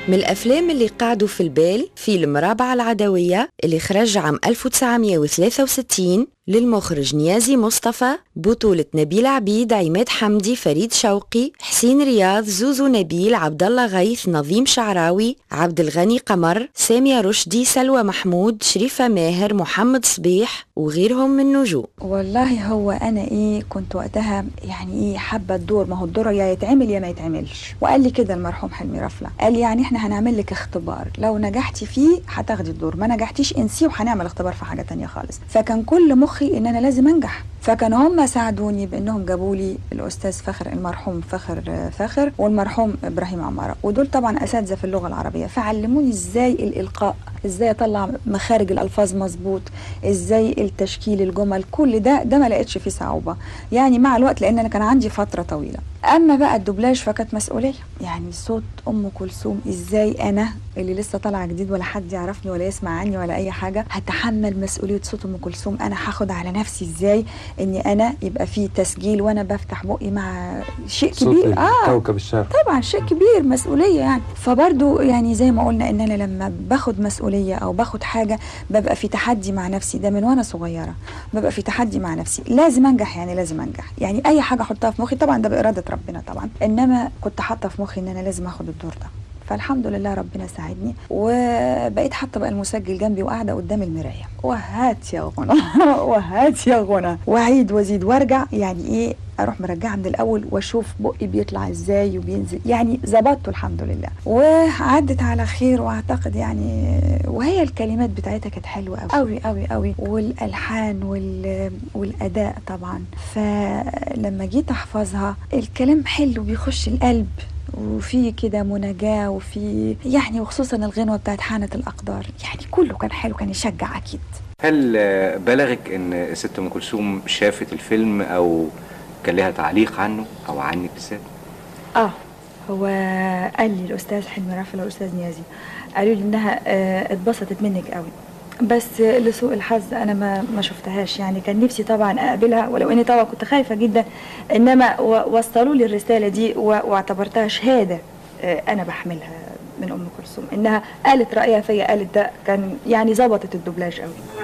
من الأفلام اللي قعدوا في البال فيلم رابعة العدوية اللي خرج عام 1963 للمخرج نيازي مصطفى بطولة نبيل عبيد عماد حمدي فريد شوقي حسين رياض زوزو نبيل عبد الله غيث نظيم شعراوي عبد الغني قمر سامية رشدي سلوى محمود شريفة ماهر محمد صبيح وغيرهم من نجوم والله هو انا ايه كنت وقتها يعني ايه حابه الدور ما هو الدور يا يتعمل يا ما يتعملش وقال لي كده المرحوم حلمي رفله قال لي يعني احنا هنعمل لك اختبار لو نجحتي فيه هتاخدي الدور ما نجحتيش انسيه وهنعمل اختبار في حاجه تانية خالص فكان كل مخي ان انا لازم انجح فكانوا هم ساعدوني بانهم جابوا لي الاستاذ فخر المرحوم فخر فخر والمرحوم ابراهيم عماره ودول طبعا اساتذه في اللغه العربيه فعلموني ازاي الالقاء ازاي اطلع مخارج الالفاظ مظبوط ازاي التشكيل الجمل كل ده ده ما لقيتش فيه صعوبه يعني مع الوقت لان انا كان عندي فتره طويله اما بقى الدوبلاج فكانت مسؤوليه يعني صوت ام كلثوم ازاي انا اللي لسه طالعه جديد ولا حد يعرفني ولا يسمع عني ولا اي حاجه هتحمل مسؤوليه صوت ام كلثوم انا هاخد على نفسي ازاي اني انا يبقى في تسجيل وانا بفتح بقي مع شيء كبير اه كوكب الشرق طبعا شيء كبير مسؤوليه يعني فبرضو يعني زي ما قلنا ان انا لما باخد مسؤوليه او باخد حاجه ببقى في تحدي مع نفسي ده من وانا صغيره ببقى في تحدي مع نفسي لازم انجح يعني لازم انجح يعني اي حاجه احطها في مخي طبعا ده باراده ربنا طبعا انما كنت حاطه في مخي ان انا لازم اخد الدور ده فالحمد لله ربنا ساعدني وبقيت حاطه بقى المسجل جنبي وقاعده قدام المرايه وهات يا غنى وهات يا غنى واعيد وازيد وارجع يعني ايه اروح مرجعه من الاول واشوف بقي بيطلع ازاي وبينزل يعني ظبطته الحمد لله وعدت على خير واعتقد يعني وهي الكلمات بتاعتها كانت حلوه قوي قوي قوي قوي والالحان وال والاداء طبعا فلما جيت احفظها الكلام حلو بيخش القلب وفي كده مناجاة وفي يعني وخصوصا الغنوة بتاعت حانة الأقدار يعني كله كان حلو كان يشجع أكيد هل بلغك ان ست ام كلثوم شافت الفيلم او كان لها تعليق عنه او عنك بالذات؟ اه هو قال لي الأستاذ حلمي رافل والأستاذ نيازي قالوا لي إنها آه، اتبسطت منك قوي بس لسوء الحظ انا ما ما شفتهاش يعني كان نفسي طبعا اقابلها ولو اني طبعا كنت خايفه جدا انما و- وصلوا لي الرساله دي و- واعتبرتها شهاده آه، انا بحملها من ام كلثوم انها قالت رايها فيا قالت ده كان يعني ظبطت الدوبلاج قوي